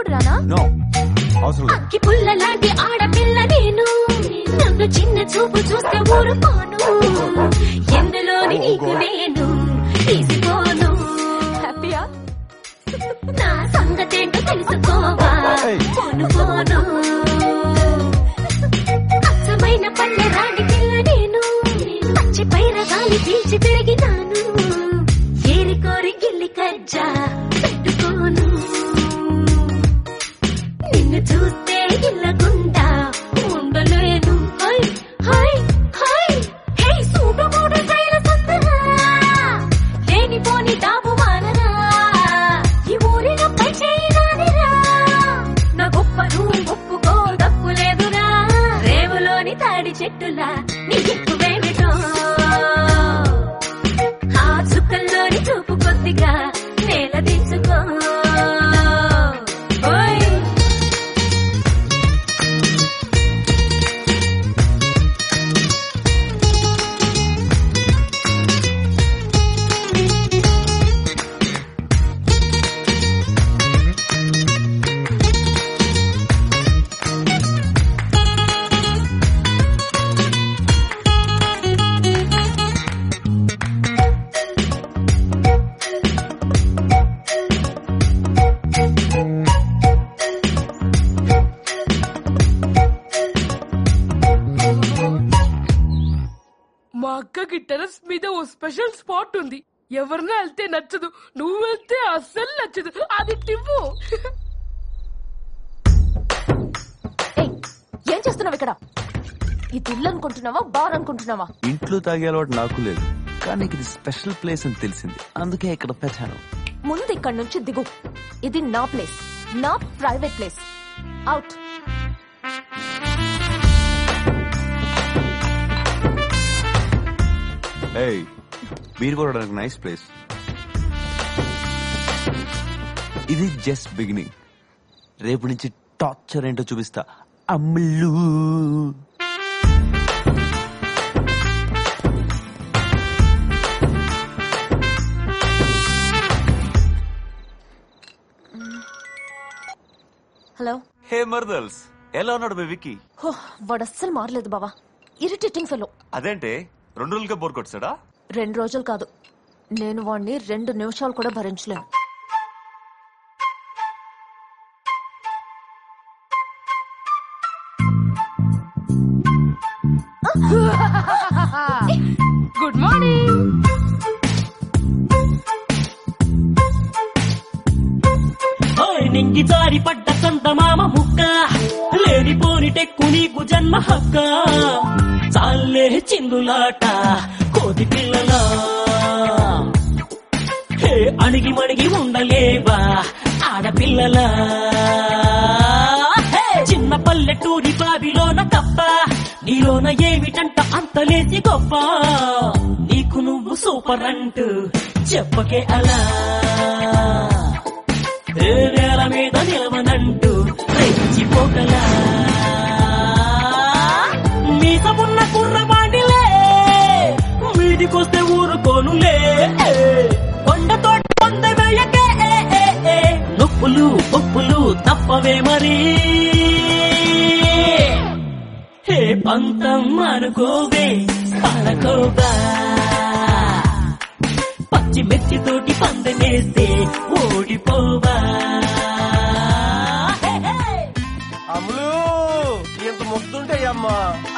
ఇప్పుడు రానా నో అవసరం లేదు అక్కి పుల్ల లాంటి ఆడపిల్ల నేను నన్ను చిన్న చూపు చూస్తే ఊరుకోను ఎందులోని నీకు నేను తీసిపోను హ్యాపీయా నా సంగతేంటో తెలుసుకోవా పోను పోను అచ్చమైన పల్లె రాణి పిల్ల నేను పచ్చి పైన గాలి పీల్చి తిరిగినాను ఏరి కోరి గిల్లి కజ్జా పెట్టుకోను నిన్ను చూస్తే ఇల్లగుండా ఉండలేను హై హై హై హే సూడు మూడు శైల సుందరా లేనిపోని డాబు వానరా ఈ ఊరిలో పై చేయి రానిరా నా గొప్పను ఒప్పుకో తప్పు లేదురా రేవులోని తాడి చెట్టులా నీ ఎక్కువేమిటో ఆ చుక్కల్లోని చూపు కొద్దిగా నేల దించుకో ఓయ్ మా అక్కకి టెరస్ మీద ఓ స్పెషల్ స్పాట్ ఉంది ఎవరినా వెళ్తే నచ్చదు నువ్వు వెళ్తే అస్సలు నచ్చదు అది టివ్వు ఏయ్, ఏం చేస్తున్నావు ఇక్కడ ఇది ఇల్లు అనుకుంటున్నావా బార్ అనుకుంటున్నావా ఇంట్లో తాగే అలవాటు నాకు లేదు కానీ ఇది స్పెషల్ ప్లేస్ అని తెలిసింది అందుకే ఇక్కడ పెట్టాను ముందు ఇక్కడ నుంచి దిగు ఇది నా ప్లేస్ నా ప్రైవేట్ ప్లేస్ అవుట్ ఏయ్ బీర్ కొట్టడానికి నైస్ ప్లేస్ ఇది జస్ట్ బిగినింగ్ రేపు నుంచి టార్చర్ ఏంటో చూపిస్తా అమ్ముళ్ళు హలో హే మర్దల్స్ ఎలా ఉన్నాడు బేబీకి హో, వాడు అస్సలు మారలేదు బావా ఇరిటేటింగ్ ఫెలో అదేంటే రెండు రోజులుగా బోర్ కొట్టాడా రెండు రోజులు కాదు నేను వాడిని రెండు నిమిషాలు కూడా భరించలేను గుడ్ మార్నింగ్ ఓయ్ నింగి జారి పడ్డ చందమామ ముక్క లేనిపోని టెక్కు నీకు జన్మ హక్క చాలే చిందులాట కోతి పిల్లలా హే అణిగి మణిగి ఉండలేవా ఆడపిల్లలా హే, చిన్న పల్లెటూరి బావిలోన తప్ప నీలోన ఏమిటంట అంతలేసి గొప్ప నీకు నువ్వు సూపర్ అంటూ చెప్పకే అలా ఏ నేల మీద నిలవనంటూ రెచ్చిపోకలా మీసమున్న కుర్రవాణిలే వీధికొస్తే ఊరుకోనులే కొండతో కొండ వేయకే నొప్పులు ఒప్పులు తప్పవే మరి హే పంతం అనుకోవే పడకోవా పచ్చి మెచ్చితోటి పందెమేస్తే ఓడిపోవా హే, హే. అమ్ములు ఇంత ముద్దుంటాయమ్మా